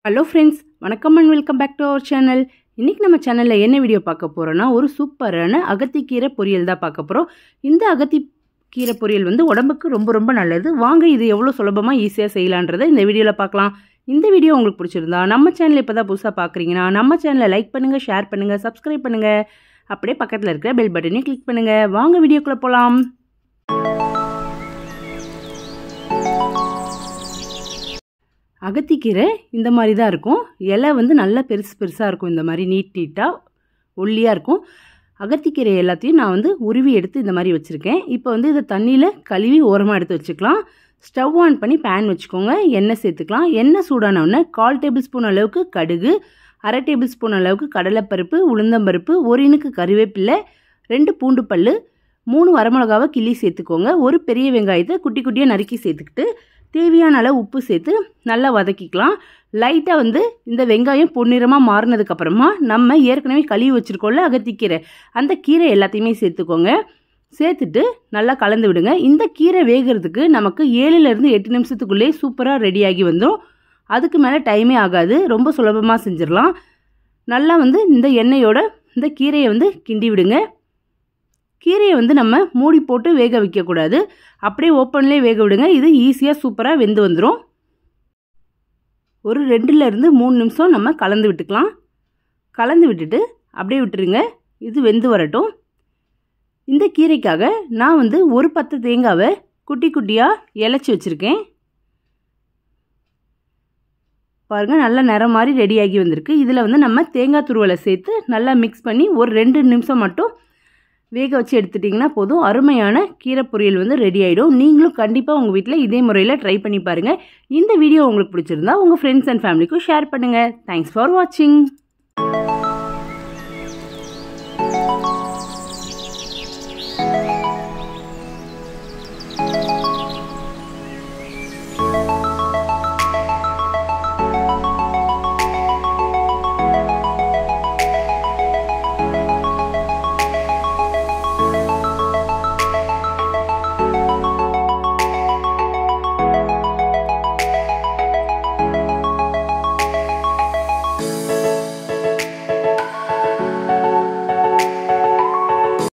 hello friends வணக்கம் and welcome back to our channel இன்றைக்கி நம்ம சேனலில் என்ன வீடியோ பார்க்க போகிறோன்னா ஒரு சூப்பரான அகத்திக்கீரை பொரியல் தான் பார்க்க போகிறோம் இந்த அகத்தி கீரை பொரியல் வந்து உடம்புக்கு ரொம்ப ரொம்ப நல்லது வாங்க இது எவ்வளோ சுலபமாக ஈஸியாக செய்யலான்றதை இந்த வீடியோவில் பார்க்கலாம் இந்த வீடியோ உங்களுக்கு பிடிச்சிருந்தா நம்ம சேனல் இப்போ தான் புதுசாக பார்க்குறீங்கன்னா நம்ம சேனலை லைக் பண்ணுங்கள் ஷேர் பண்ணுங்கள் சப்ஸ்கிரைப் பண்ணுங்கள் அப்படியே பக்கத்தில் இருக்கிற பெல் பட்டனையும் கிளிக் பண்ணுங்கள் வாங்க வீடியோக்குள்ளே போகலாம் அகத்திக்கீரை இந்த மாதிரி தான் இருக்கும் இலை வந்து நல்லா பெருசு பெருசாக இருக்கும் இந்த மாதிரி நீட் நீட்டாக ஒல்லியாக இருக்கும் அகத்திக்கீரை எல்லாத்தையும் நான் வந்து உருவி எடுத்து இந்த மாதிரி வச்சுருக்கேன் இப்போ வந்து இதை தண்ணியில் கழுவி ஓரமாக எடுத்து வச்சுக்கலாம் ஸ்டவ் ஆன் பண்ணி பேன் வச்சுக்கோங்க எண்ணெய் சேர்த்துக்கலாம் எண்ணெய் சூடானவுடனே கால் டேபிள் ஸ்பூன் அளவுக்கு கடுகு அரை டேபிள் ஸ்பூன் அளவுக்கு கடலைப்பருப்பு உளுந்தம்பருப்பு ஒரு இனுக்கு கறிவேப்பிலை ரெண்டு பூண்டு பல் மூணு வரமிளகாவை கிள்ளி சேர்த்துக்கோங்க ஒரு பெரிய வெங்காயத்தை குட்டி குட்டியாக நறுக்கி சேர்த்துக்கிட்டு தேவையான அளவு உப்பு சேர்த்து நல்லா வதக்கிக்கலாம் லைட்டாக வந்து இந்த வெங்காயம் பொன்னிறமாக மாறினதுக்கப்புறமா நம்ம ஏற்கனவே கழுவி வச்சுருக்கோம்ல அகத்திக்கீரை அந்த கீரை எல்லாத்தையுமே சேர்த்துக்கோங்க சேர்த்துட்டு நல்லா கலந்து விடுங்க இந்த கீரை வேகிறதுக்கு நமக்கு ஏழுலேருந்து எட்டு நிமிஷத்துக்குள்ளேயே சூப்பராக ரெடியாகி வந்துடும் அதுக்கு மேலே டைமே ஆகாது ரொம்ப சுலபமாக செஞ்சிடலாம் நல்லா வந்து இந்த எண்ணெயோட இந்த கீரையை வந்து கிண்டி விடுங்க கீரையை வந்து நம்ம மூடி போட்டு வேக வைக்கக்கூடாது அப்படியே ஓப்பன்லேயே வேக விடுங்க இது ஈஸியாக சூப்பராக வெந்து வந்துடும் ஒரு ரெண்டுலேருந்து மூணு நிமிஷம் நம்ம கலந்து விட்டுக்கலாம் கலந்து விட்டுட்டு அப்படியே விட்டுருங்க இது வெந்து வரட்டும் இந்த கீரைக்காக நான் வந்து ஒரு பத்து தேங்காவை குட்டி குட்டியாக இலச்சி வச்சுருக்கேன் பாருங்கள் நல்லா நிறம் மாதிரி ரெடியாகி வந்திருக்கு இதில் வந்து நம்ம தேங்காய் துருவலை சேர்த்து நல்லா மிக்ஸ் பண்ணி ஒரு ரெண்டு நிமிஷம் மட்டும் வேக வச்சு எடுத்துட்டிங்கன்னா போதும் அருமையான கீரை பொரியல் வந்து ரெடி ஆகிடும் நீங்களும் கண்டிப்பாக உங்கள் வீட்டில் இதே முறையில் ட்ரை பண்ணி பாருங்கள் இந்த வீடியோ உங்களுக்கு பிடிச்சிருந்தா உங்கள் ஃப்ரெண்ட்ஸ் அண்ட் ஃபேமிலிக்கும் ஷேர் பண்ணுங்கள் தேங்க்ஸ் ஃபார் வாட்சிங்